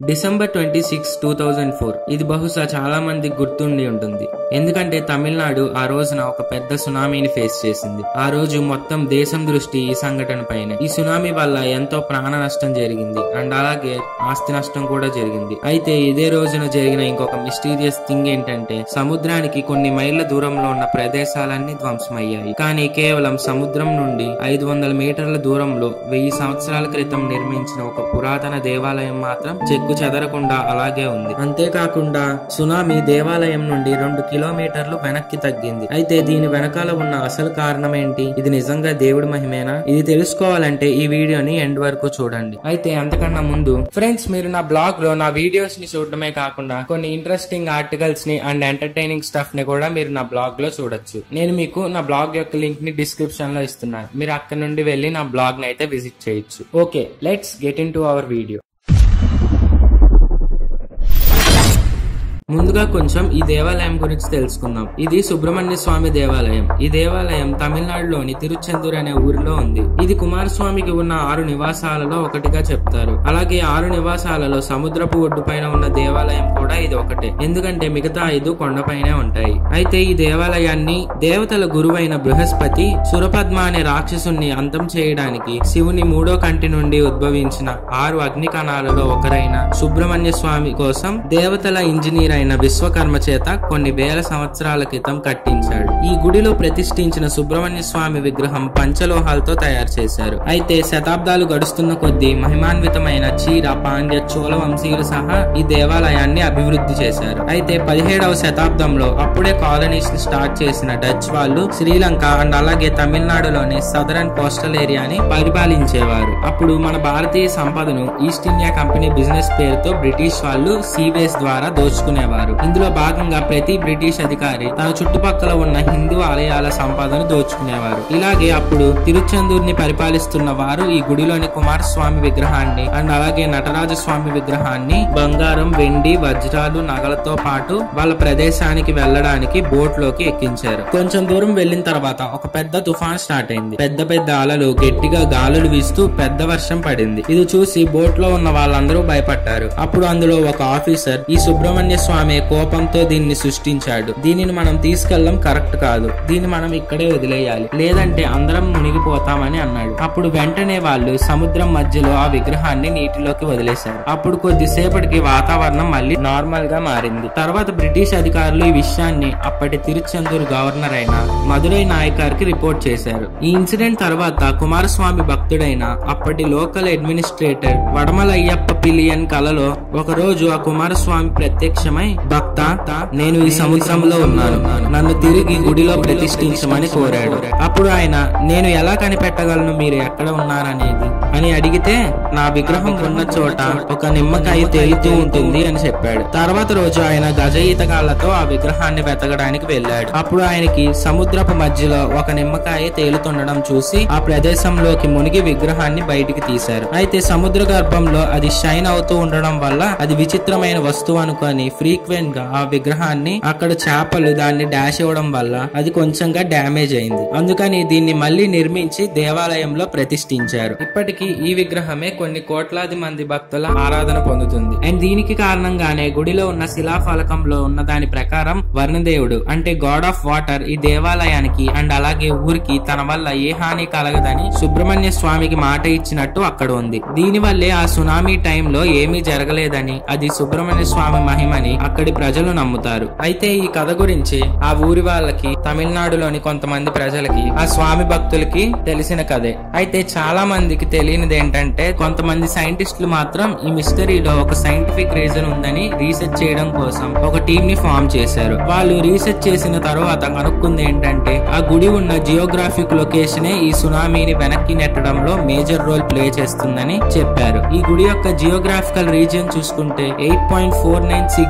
December twenty six two thousand four ఇది బహుశా చాలా మందికి గుర్తుండి ఉంటుంది ఎందుకంటే తమిళనాడు ఆ రోజున ఒక పెద్ద సునామీని ఫేస్ చేసింది ఆ రోజు మొత్తం దేశం దృష్టి ఈ సంఘటన పైన ఈ సునామీ వల్ల ఎంతో ప్రాణ నష్టం జరిగింది అండ్ అలాగే ఆస్తి నష్టం కూడా జరిగింది అయితే ఇదే రోజున జరిగిన ఇంకొక మిస్టీరియస్ థింగ్ ఏంటంటే సముద్రానికి కొన్ని మైళ్ళ దూరంలో ఉన్న ప్రదేశాలన్నీ ధ్వంసమయ్యాయి కానీ కేవలం సముద్రం నుండి ఐదు వందల మీటర్ల దూరంలో వెయ్యి సంవత్సరాల క్రితం నిర్మించిన ఒక పురాతన దేవాలయం మాత్రం చెక్కు చెదరకుండా అలాగే ఉంది అంతేకాకుండా సునామీ దేవాలయం నుండి రెండు కిలోమీటర్లు వెనక్కి తగ్గింది అయితే దీని వెనకాల ఉన్న అసలు కారణం ఏంటి ఇది నిజంగా దేవుడి మహిమేనా ఇది తెలుసుకోవాలంటే ఈ వీడియోని ఎండ్ వరకు చూడండి అయితే అంతకన్నా ముందు ఫ్రెండ్స్ మీరు నా బ్లాగ్ లో నా వీడియోస్ ని చూడడమే కాకుండా కొన్ని ఇంట్రెస్టింగ్ ఆర్టికల్స్ ని అండ్ ఎంటర్టైనింగ్ స్టఫ్ ని కూడా మీరు నా బ్లాగ్ లో చూడొచ్చు నేను మీకు నా బ్లాగ్ యొక్క లింక్ ని డిస్క్రిప్షన్ లో ఇస్తున్నాను మీరు అక్కడ నుండి వెళ్ళి నా బ్లాగ్ ని అయితే విజిట్ చేయొచ్చు okay let's get into our video ముందుగా కొంచెం ఈ దేవాలయం గురించి తెలుసుకుందాం ఇది సుబ్రహ్మణ్య స్వామి దేవాలయం ఈ దేవాలయం తమిళనాడులోని తిరుచెందూర్ అనే ఊరిలో ఉంది ఇది కుమారస్వామికి ఉన్న ఆరు నివాసాలలో ఒకటిగా చెప్తారు అలాగే ఆరు నివాసాలలో సముద్రపు ఒడ్డు పైన ఉన్న దేవాలయం కూడా ఇది ఒకటే ఎందుకంటే మిగతా ఐదు కొండపైనే ఉంటాయి అయితే ఈ దేవాలయాన్ని దేవతల గురువైన బృహస్పతి సురపద్మ అనే రాక్షసుని అంతం చేయడానికి శివుని మూడో కంటి నుండి ఉద్భవించిన ఆరు అగ్ని కణాలలో ఒకరైన సుబ్రహ్మణ్య స్వామి కోసం దేవతల ఇంజనీర్ అయిన విశ్వకర్మ చేత కొన్ని వేల సంవత్సరాల క్రితం కట్టించాడు ఈ గుడిలో ప్రతిష్ఠించిన సుబ్రహ్మణ్య స్వామి విగ్రహం పంచలోహాలతో తయారు చేశారు అయితే శతాబ్దాలు గడుస్తున్న కొద్దీ మహిమాన్వితమైన చీర పాండ్య చోళ వంశీయులు సహా ఈ దేవాలయాన్ని అభివృద్ధి చేశారు అయితే పదిహేడవ శతాబ్దంలో అప్పుడే కాలనీస్ ని స్టార్ట్ చేసిన డచ్ వాళ్ళు శ్రీలంక అండ్ అలాగే తమిళనాడులోని సదరన్ కోస్టల్ ఏరియాని పరిపాలించేవారు అప్పుడు మన భారతీయ సంపదను ఈస్ట్ ఇండియా కంపెనీ బిజినెస్ పేరుతో బ్రిటిష్ వాళ్ళు సీవేస్ ద్వారా దోచుకునేవారు ఇందులో భాగంగా ప్రతి బ్రిటిష్ అధికారి తన చుట్టుపక్కల ఉన్న హిందూ ఆలయాల సంపదను దోచుకునేవారు ఇలాగే అప్పుడు తిరుచెందూర్ ని పరిపాలిస్తున్న వారు ఈ గుడిలోని కుమారస్వామి విగ్రహాన్ని అండ్ అలాగే నటరాజ స్వామి విగ్రహాన్ని బంగారం వెండి వజ్రాలు నగలతో పాటు వాళ్ళ ప్రదేశానికి వెళ్ళడానికి బోట్ లోకి ఎక్కించారు కొంచెం దూరం వెళ్ళిన తర్వాత ఒక పెద్ద తుఫాన్ స్టార్ట్ అయింది పెద్ద పెద్ద అలలు గట్టిగా గాలులు వీస్తూ పెద్ద వర్షం పడింది ఇది చూసి బోట్ లో ఉన్న వాళ్ళందరూ భయపడ్డారు అప్పుడు అందులో ఒక ఆఫీసర్ ఈ సుబ్రహ్మణ్య స్వామి కోపంతో దీన్ని సృష్టించాడు దీనిని మనం తీసుకెళ్ళడం కరెక్ట్ కాదు దీన్ని మనం ఇక్కడే వదిలేయాలి లేదంటే అందరం మునిగిపోతామని అన్నాడు అప్పుడు వెంటనే వాళ్ళు సముద్రం మధ్యలో ఆ విగ్రహాన్ని నీటిలోకి వదిలేశారు అప్పుడు కొద్దిసేపటికి వాతావరణం మళ్ళీ నార్మల్ గా మారింది తర్వాత బ్రిటిష్ అధికారులు ఈ విషయాన్ని అప్పటి తిరుచెందూరు గవర్నర్ అయిన మదురై నాయకారికి రిపోర్ట్ చేశారు ఈ ఇన్సిడెంట్ తర్వాత కుమారస్వామి భక్తుడైన అప్పటి లోకల్ అడ్మినిస్ట్రేటర్ వడమలయ్యప్ప పిలియన్ కలలో ఒక రోజు ఆ కుమారస్వామి ప్రత్యక్షమై భక్త నేను ఈ సముద్రంలో ఉన్నాను నన్ను తిరిగి గుడిలో ప్రతిష్ఠించమని కోరాడు అప్పుడు ఆయన నేను ఎలా కనిపెట్టగలను మీరు ఎక్కడ ఉన్నారనేది అని అడిగితే నా విగ్రహం ఉన్న చోట ఒక నిమ్మకాయ తేలుతూ ఉంటుంది అని చెప్పాడు తర్వాత రోజు ఆయన గజ ఈతగాళ్లతో ఆ విగ్రహాన్ని వెతకడానికి వెళ్ళాడు అప్పుడు ఆయనకి సముద్రపు మధ్యలో ఒక నిమ్మకాయ తేలుతుండడం చూసి ఆ ప్రదేశంలోకి మునిగి విగ్రహాన్ని బయటికి తీశారు అయితే సముద్ర గర్భంలో అది షైన్ అవుతూ ఉండడం వల్ల అది విచిత్రమైన వస్తువు అనుకొని ఫ్రీక్వెంట్ గా ఆ విగ్రహాన్ని అక్కడ చేపలు దాన్ని డాష్ ఇవ్వడం వల్ల అది కొంచెంగా డ్యామేజ్ అయింది అందుకని దీన్ని మళ్ళీ నిర్మించి దేవాలయంలో ప్రతిష్ఠించారు ఇప్పటికీ ఈ విగ్రహమే కొన్ని కోట్లాది మంది భక్తుల ఆరాధన పొందుతుంది అండ్ దీనికి కారణంగానే గుడిలో ఉన్న శిలాఫలకంలో ఉన్న దాని ప్రకారం వర్ణదేవుడు అంటే గాడ్ ఆఫ్ వాటర్ ఈ దేవాలయానికి అండ్ అలాగే ఊరికి తన వల్ల ఏ హాని కలగదని సుబ్రహ్మణ్య స్వామికి మాట ఇచ్చినట్టు అక్కడ ఉంది దీని వల్లే ఆ సునామీ టైంలో ఏమీ జరగలేదని అది సుబ్రహ్మణ్య స్వామి మహిమని అక్కడి ప్రజలు నమ్ముతారు అయితే ఈ కథ గురించి ఆ ఊరి వాళ్ళకి తమిళనాడులోని కొంతమంది ప్రజలకి ఆ స్వామి భక్తులకి తెలిసిన కథే అయితే చాలా మందికి తెలియనిది ఏంటంటే కొంతమంది సైంటిస్టులు మాత్రం ఈ మిస్టరీలో ఒక సైంటిఫిక్ రీజన్ ఉందని రీసెర్చ్ చేయడం కోసం ఒక టీం ని ఫామ్ చేశారు వాళ్ళు రీసెర్చ్ చేసిన తర్వాత కనుక్కుంది ఏంటంటే ఆ గుడి ఉన్న జియోగ్రాఫిక్ లొకేషనే ఈ సునామీని వెనక్కి నెట్టడంలో మేజర్ రోల్ ప్లే చేస్తుందని చెప్పారు ఈ గుడి యొక్క జియోగ్రాఫికల్ రీజియన్ చూసుకుంటే eight point four nine six zero six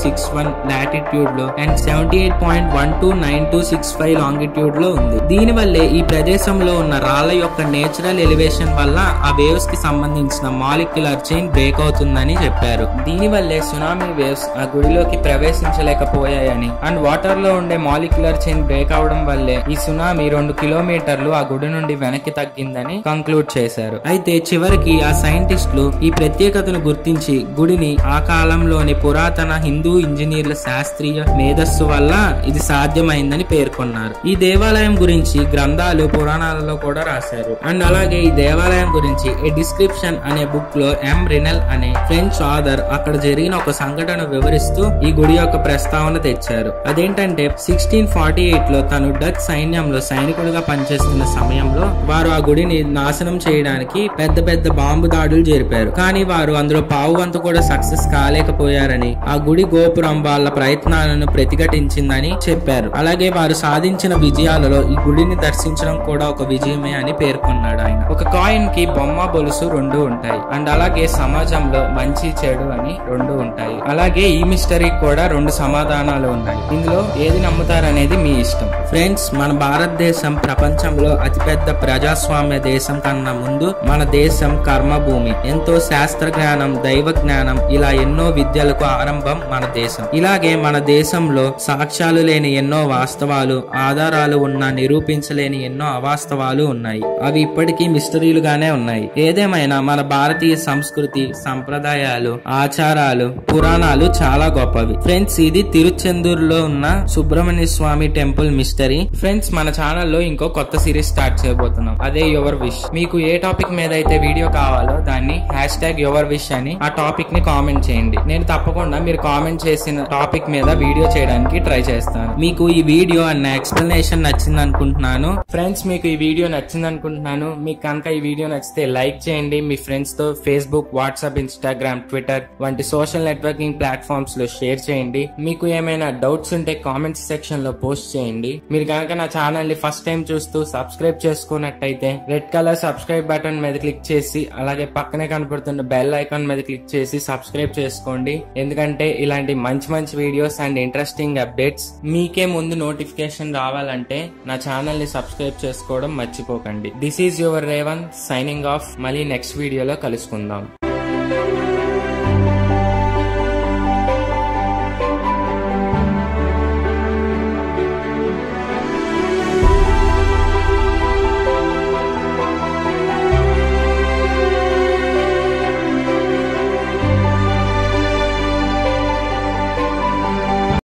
six one latitude లో and seventy eight point one two nine two six five longitude లో ఉంది దీని వల్లే ఈ ప్రదేశంలో ఉన్న రాళ్ల యొక్క నేచురల్ ఎలివేషన్ వల్ల ఆ వేవ్స్ కి సంబంధించిన మాలిక్యులర్ చైన్ బ్రేక్ అవుతుందని చెప్పారు దీని వల్లే సునామీ వేవ్స్ ఆ గుడిలోకి ప్రవేశించలేకపోయాయని అండ్ వాటర్ లో ఉండే మాలిక్యులర్ చైన్ బ్రేక్ అవడం వల్లే ఈ సునామీ రెండు కిలోమీటర్లు ఆ గుడి నుండి వెనక్కి తగ్గిందని కంక్లూడ్ చేశారు అయితే చివరికి ఆ సైంటిస్టులు ఈ ప్రత్యేకతను గుర్తించి గుడిని ఆ కాలంలోని పురాతన హిందూ ఇంజనీర్ల శాస్త్రీయ మేధస్సు వల్ల ఇది సాధ్యమైందని పేర్కొన్నారు ఈ దేవాలయం గురించి గ్రంథాలు పురాణాలలో కూడా రాశారు అండ్ అలాగే ఈ దేవాలయం గురించి ఏ డిస్క్రిప్షన్ అనే బుక్ లో ఎం రినెల్ అనే ఫ్రెంచ్ ఆథర్ అక్కడ జరిగిన ఒక సంఘటన వివరిస్తూ ఈ గుడి యొక్క ప్రస్తావన తెచ్చారు అదేంటంటే సిక్స్టీన్ ఫార్టీ ఎయిట్ లో తను డచ్ సైన్యంలో సైనికుడిగా పనిచేస్తున్న సమయంలో వారు ఆ గుడిని నాశనం చేయడానికి పెద్ద పెద్ద బాంబు దాడులు జరిపారు కానీ వారు అందులో పావు వంతు కూడా సక్సెస్ కాలేకపోయారని ఆ గుడి గోపురం వాళ్ళ ప్రయత్నాలను ప్రతిఘటించిందని చెప్పారు అలాగే వారు సాధించిన విజయాలలో ఈ గుడిని దర్శించడం కూడా ఒక విజయమే అని పేర్కొన్నాడు ఆయన ఒక కాయిన్ కి బొమ్మ బొలుసు రెండు ఉంటాయి అండ్ అలాగే సమాజంలో మంచి చెడు అని రెండు ఉంటాయి అలాగే ఈ మిస్టరీ కూడా రెండు సమాధానాలు ఉన్నాయి ఇందులో ఏది నమ్ముతారనేది మీ ఇష్టం ఫ్రెండ్స్ మన భారతదేశం ప్రపంచంలో అతిపెద్ద ప్రజాస్వామ్య దేశం కన్నా ముందు మన దేశం కర్మభూమి ఎంతో శాస్త్ర జ్ఞానం దైవ జ్ఞానం ఇలా ఎన్నో విద్యలకు ఆరంభం మన దేశం ఇలాగే మన దేశంలో సాక్ష్యాలు లేని ఎన్నో వాస్తవాలు ఆధారాలు ఉన్న నిరూపించలేని ఎన్నో అవాస్తవాలు ఉన్నాయి అవి ఇప్పటికీ మిస్టరీలుగానే ఉన్నాయి ఏదేమైనా మన భారతీయ సంస్కృతి సంప్రదాయాలు ఆచారాలు పురాణాలు చాలా గొప్పవి ఫ్రెండ్స్ ఇది తిరుచెందూరులో ఉన్న Subrahmanya Swamy temple mystery friends మన ఛానల్లో ఇంకో కొత్త సిరీస్ స్టార్ట్ చేయబోతున్నాం అదే యువర్ విష్ మీకు ఏ టాపిక్ మీద అయితే వీడియో కావాలో దాన్ని హ్యాష్ ట్యాగ్ యువర్ విష్ అని ఆ టాపిక్ ని కామెంట్ చేయండి నేను తప్పకుండా మీరు కామెంట్ చేసిన టాపిక్ మీద వీడియో చేయడానికి ట్రై చేస్తాను మీకు ఈ వీడియో అండ్ నా ఎక్స్ప్లెనేషన్ నచ్చింది అనుకుంటున్నాను ఫ్రెండ్స్ మీకు ఈ వీడియో నచ్చింది అనుకుంటున్నాను మీకు కనుక ఈ వీడియో నచ్చితే లైక్ చేయండి మీ ఫ్రెండ్స్ తో ఫేస్బుక్ వాట్సాప్ ఇన్స్టాగ్రామ్ ట్విట్టర్ వంటి సోషల్ నెట్వర్కింగ్ ప్లాట్ఫామ్స్ లో షేర్ చేయండి మీకు ఏమైనా డౌట్స్ ఉంటే కామెంట్స్ సెక్షన్ లో పోస్ట్ చేయండి మీరు కనుక నా ఛానల్ ని ఫస్ట్ టైం చూస్తూ సబ్స్క్రైబ్ చేసుకున్నట్టయితే రెడ్ కలర్ సబ్స్క్రైబ్ బటన్ మీద క్లిక్ చేసి అలాగే పక్కనే కనపడుతున్న బెల్ ఐకాన్ మీద క్లిక్ చేసి సబ్స్క్రైబ్ చేసుకోండి ఎందుకంటే ఇలాంటి మంచి మంచి వీడియోస్ అండ్ ఇంట్రెస్టింగ్ అప్డేట్స్ మీకే ముందు నోటిఫికేషన్ రావాలంటే నా ఛానల్ ని సబ్స్క్రైబ్ చేసుకోవడం మర్చిపోకండి this is your Revan signing off మళ్ళీ నెక్స్ట్ వీడియోలో కలుసుకుందాం